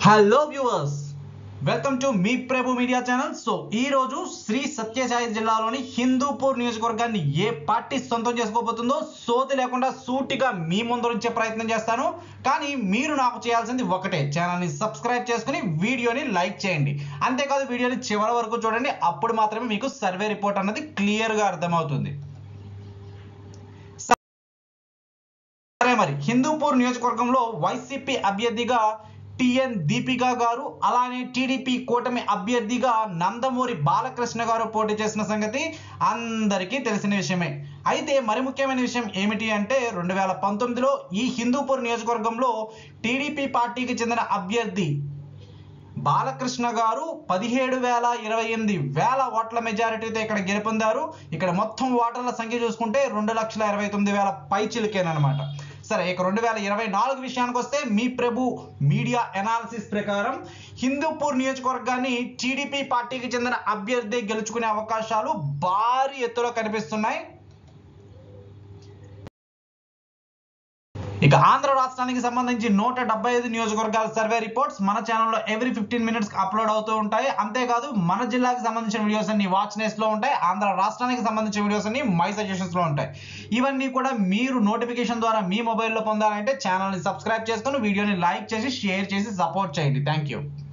hello viewers welcome to మీ Prabhu media channel so ఈ రోజు శ్రీ సత్యసాయి జిల్లాలోని హిందూపూర్ నియోజకవర్గాన్ని ఏ పార్టీ సొంతం చేసుకోబోతుందో సోది లేకుండా సూటిగా మీ ముందు ఉంచే ప్రయత్నం చేస్తాను కానీ మీరు నాకు చేయాల్సింది ఒకటే ఛానల్ని సబ్స్క్రైబ్ చేసుకుని వీడియోని లైక్ చేయండి అంతేకాదు వీడియోని చివరి వరకు చూడండి అప్పుడు మాత్రమే మీకు సర్వే రిపోర్ట్ అన్నది క్లియర్గా అర్థమవుతుంది సరే మరి హిందూపూర్ నియోజకవర్గంలో వైసీపీ అభ్యర్థిగా టిఎన్ దీపిక గారు అలానే టీడీపీ కూటమి అభ్యర్థిగా నందమూరి బాలకృష్ణ గారు పోటీ చేసిన సంగతి అందరికీ తెలిసిన విషయమే అయితే మరి ముఖ్యమైన విషయం ఏమిటి అంటే రెండు వేల పంతొమ్మిదిలో ఈ హిందూపూర్ నియోజకవర్గంలో టీడీపీ పార్టీకి చెందిన అభ్యర్థి బాలకృష్ణ గారు పదిహేడు వేల ఇరవై ఎనిమిది వేల ఓట్ల మెజారిటీతో ఇక్కడ గెలుపొందారు ఇక్కడ మొత్తం ఓటర్ల సంఖ్య చూసుకుంటే రెండు లక్షల ఇరవై తొమ్మిది వేల పైచిలకేనమాట సరే ఇక రెండు వేల ఇరవై నాలుగు విషయానికి వస్తే మీ ప్రభు మీడియా ఎనాలిసిస్ ప్రకారం హిందూపూర్ నియోజకవర్గాన్ని టీడీపీ పార్టీకి చెందిన అభ్యర్థి గెలుచుకునే అవకాశాలు భారీ ఎత్తులో కనిపిస్తున్నాయి ఇక ఆంధ్ర రాష్ట్రానికి సంబంధించి నూట డెబ్బై ఐదు నియోజకవర్గాల సర్వే రిపోర్ట్స్ మన ఛానల్లో ఎవ్రీ ఫిఫ్టీన్ మినిట్స్ అప్లోడ్ అవుతూ ఉంటాయి అంతేకాదు మన జిల్లాకి సంబంధించిన వీడియోస్ అన్ని వాచ్ నెస్ లో ఉంటాయి ఆంధ్ర రాష్ట్రానికి సంబంధించిన వీడియోస్ అన్ని మై సజెషన్స్ లో ఉంటాయి ఇవన్నీ కూడా మీరు నోటిఫికేషన్ ద్వారా మీ మొబైల్లో పొందాలంటే ఛానల్ని సబ్స్క్రైబ్ చేసుకొని వీడియోని లైక్ చేసి షేర్ చేసి సపోర్ట్ చేయండి థ్యాంక్ యూ